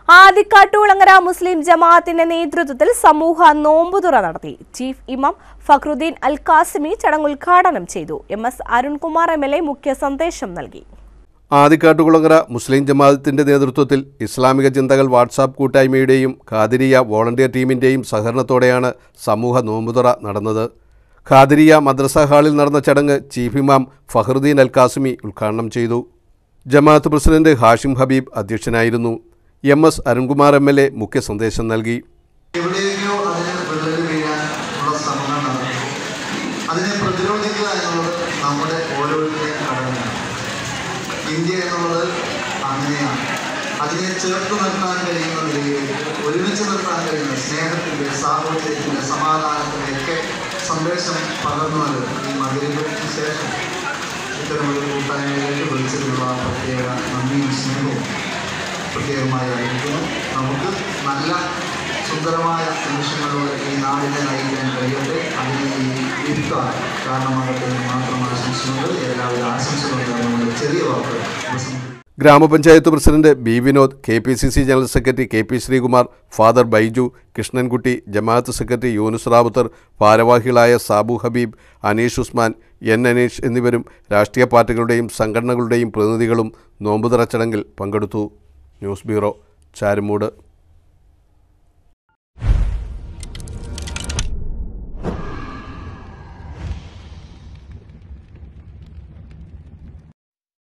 ആദിക്കാട്ടുകുളങ്ങര മുസ്ലിം ജമാഅത്തിന്റെ നേതൃത്വത്തിൽ സമൂഹ നോമ്പുതുറ നടത്തി ചീഫ് ഇമാം ഫഖ്റുദ്ദീൻ അൽ കാസിമി ചടങ്ങ് ഉദ്ഘാടനം ചെയ്തു M S Arunkumar M L A മുഖ്യ സന്ദേശം നൽകി ആദിക്കാട്ടുകുളങ്ങര മുസ്ലിം ജമാഅത്തിന്റെ നേതൃത്വത്തിൽ ഇസ്ലാമിക ചിന്തകൾ വാട്സാപ്പ് കൂട്ടായ്മയുടെയും ഖാദിരിയ വോളണ്ടിയർ ടീമിന്റെയും സഹകരണത്തോടെയാണ് സമൂഹ നോമ്പുതുറ നടന്നത് ഖാദിരിയ മദ്രസ ഹാളിൽ നടന്ന ചടങ്ങ് ചീഫ് ഇമാം ഫഹ്റുദ്ദീൻ അൽ കാസിമി ഉദ്ഘാടനം ചെയ്തു ജമാഅത്ത് പ്രസിഡന്റ് ഹാഷിം ഹബീബ് അധ്യക്ഷനായിരുന്നു M S Arunkumar M L A മുഖ്യ സന്ദേശം നൽകി എവിടെയൊക്കെയോ അതിന് വിള്ളൽ വീഴാൻ ഉള്ള ശ്രമങ്ങൾ നടത്തുന്നു അതിനെ പ്രതിരോധിക്കുക എന്നുള്ളത് നമ്മുടെ ഓരോരുത്തരുടെയും കടമയാണ് ഇന്ത്യ എന്നുള്ളത് അങ്ങനെയാണ് അതിനെ ചേർത്ത് നിർത്താൻ കഴിയുന്ന നിലയിൽ ഒരുമിച്ച് നിർത്താൻ കഴിയുന്ന സ്നേഹത്തിൻ്റെ സാഹോദര്യത്തിൻ്റെ സമാധാനത്തിൻ്റെ ഒക്കെ സന്ദേശം പകർന്നുകൊണ്ട് ഈ മകരങ്ങൾക്ക് ശേഷം ഇത്തരമൊരു കൂട്ടായ്മയിലേക്ക് വിളിച്ചതിലുള്ള പ്രത്യേക നന്ദിയും സ്നേഹവും പ്രത്യേകമായി അറിയിക്കുന്നു നമുക്ക് നല്ല സുന്ദരമായ നിമിഷങ്ങളിലൂടെ ഈ നാടിനെ നയിക്കാൻ കഴിയട്ടെ അതിന് ഈ ഇഫ്താർ കാരണമാകട്ടെ എന്ന് മാത്രം ആശംസിച്ചുകൊണ്ട് എല്ലാവിധ ആശംസകളും നമ്മുടെ ചെറിയ വാക്കുകൾ ഉപസംഹരിക്കുന്നു ഗ്രാമപഞ്ചായത്ത് president B Vinod K P C C general secretary K P Sreekumar father Baiju Krishnankutty ജമാഅത്ത് സെക്രട്ടറി യൂനുസ് റാവുത്തർ ഭാരവാഹികളായ സാബു ഹബീബ് അനീഷ് ഉസ്മാൻ എൻ അനീഷ് എന്നിവരും രാഷ്ട്രീയ പാർട്ടികളുടെയും സംഘടനകളുടെയും പ്രതിനിധികളും നോമ്പുതുറ ചടങ്ങിൽ പങ്കെടുത്തു ന്യൂസ് ബ്യൂറോ ചാരുമൂട്